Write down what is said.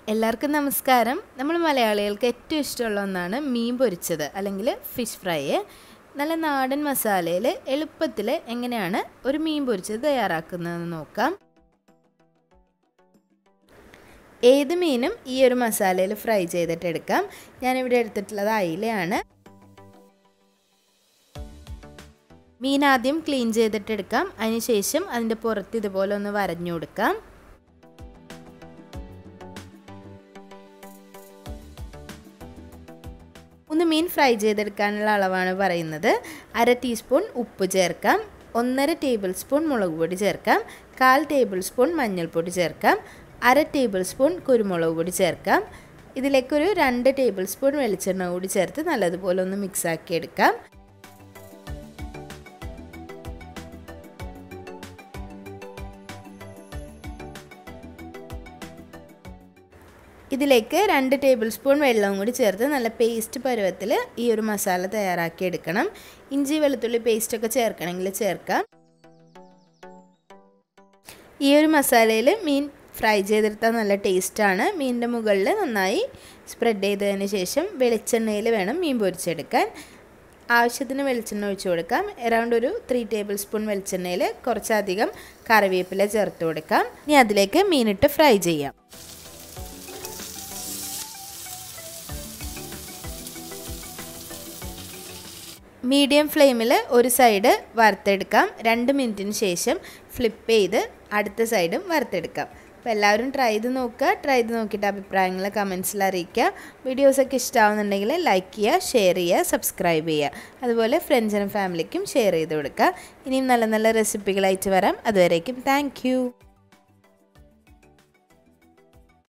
എല്ലാവർക്കും നമസ്കാരം നമ്മൾ മലയാളികൾക്ക് ഏറ്റവും ഇഷ്ടമുള്ള ഒന്നാണ് മീൻ പൊരിച്ചത് അല്ലെങ്കിൽ ഫിഷ് ഫ്രൈ നല്ല നാടൻ മസാലയിൽ എളുപ്പത്തിൽ എങ്ങനെയാണ് ഒരു മീൻ പൊരിച്ചത് തയ്യാറാക്കുന്നതെന്ന് നോക്കാം ഏത് മീനും ഈ ഒരു മസാലയിൽ ഫ്രൈ ചെയ്തിട്ട് എടുക്കാം ഞാനിവിടെ എടുത്തിട്ടുള്ളത് അയിലയാണ് മീൻ ആദ്യം ക്ലീൻ ചെയ്തിട്ട് എടുക്കാം അതിനുശേഷം അതിൻ്റെ പുറത്ത് ഇതുപോലെ ഒന്ന് വരഞ്ഞു കൊടുക്കാം ഒന്ന് മീൻ ഫ്രൈ ചെയ്തെടുക്കാനുള്ള അളവാണ് പറയുന്നത് അര ടീസ്പൂൺ ഉപ്പ് ചേർക്കാം ഒന്നര ടേബിൾ സ്പൂൺ മുളക് പൊടി ചേർക്കാം കാൽ ടേബിൾ സ്പൂൺ മഞ്ഞൾപ്പൊടി ചേർക്കാം അര ടേബിൾ സ്പൂൺ കുരുമുളക് പൊടി ചേർക്കാം ഇതിലേക്കൊരു രണ്ട് ടേബിൾ സ്പൂൺ വെളിച്ചെണ്ണ കൂടി ചേർത്ത് നല്ലതുപോലെ ഒന്ന് മിക്സാക്കി എടുക്കാം ഇതിലേക്ക് രണ്ട് ടേബിൾ സ്പൂൺ വെള്ളവും കൂടി ചേർത്ത് നല്ല പേസ്റ്റ് പരുവത്തിൽ ഈ ഒരു മസാല തയ്യാറാക്കി എടുക്കണം ഇഞ്ചി വെളുത്തുള്ളി പേസ്റ്റൊക്കെ ചേർക്കണമെങ്കിൽ ചേർക്കാം ഈ ഒരു മസാലയിൽ മീൻ ഫ്രൈ ചെയ്തെടുത്താൽ നല്ല ടേസ്റ്റാണ് മീനിൻ്റെ മുകളിൽ നന്നായി സ്പ്രെഡ് ചെയ്തതിന് ശേഷം വെളിച്ചെണ്ണയിൽ വേണം മീൻ പൊരിച്ചെടുക്കാൻ ആവശ്യത്തിന് വെളിച്ചെണ്ണ ഒഴിച്ചു കൊടുക്കാം അറൗണ്ട് ഒരു ത്രീ ടേബിൾ സ്പൂൺ വെളിച്ചെണ്ണയിൽ കുറച്ചധികം കറിവേപ്പില ചേർത്ത് കൊടുക്കാം ഇനി അതിലേക്ക് മീനിട്ട് ഫ്രൈ ചെയ്യാം മീഡിയം ഫ്ലെയിമിൽ ഒരു സൈഡ് വറുത്തെടുക്കാം രണ്ട് മിനിറ്റിന് ശേഷം ഫ്ലിപ്പ് ചെയ്ത് അടുത്ത സൈഡും വറുത്തെടുക്കാം അപ്പോൾ എല്ലാവരും ട്രൈ ചെയ്ത് നോക്കുക ട്രൈ ചെയ്ത് നോക്കിയിട്ട് അഭിപ്രായങ്ങൾ കമൻസിൽ അറിയിക്കുക വീഡിയോസൊക്കെ ഇഷ്ടമാവുന്നുണ്ടെങ്കിൽ ലൈക്ക് ചെയ്യുക ഷെയർ ചെയ്യുക സബ്സ്ക്രൈബ് ചെയ്യുക അതുപോലെ ഫ്രണ്ട്സിനും ഫാമിലിക്കും ഷെയർ ചെയ്ത് കൊടുക്കുക ഇനിയും നല്ല നല്ല റെസിപ്പികളായിട്ട് വരാം അതുവരേക്കും താങ്ക്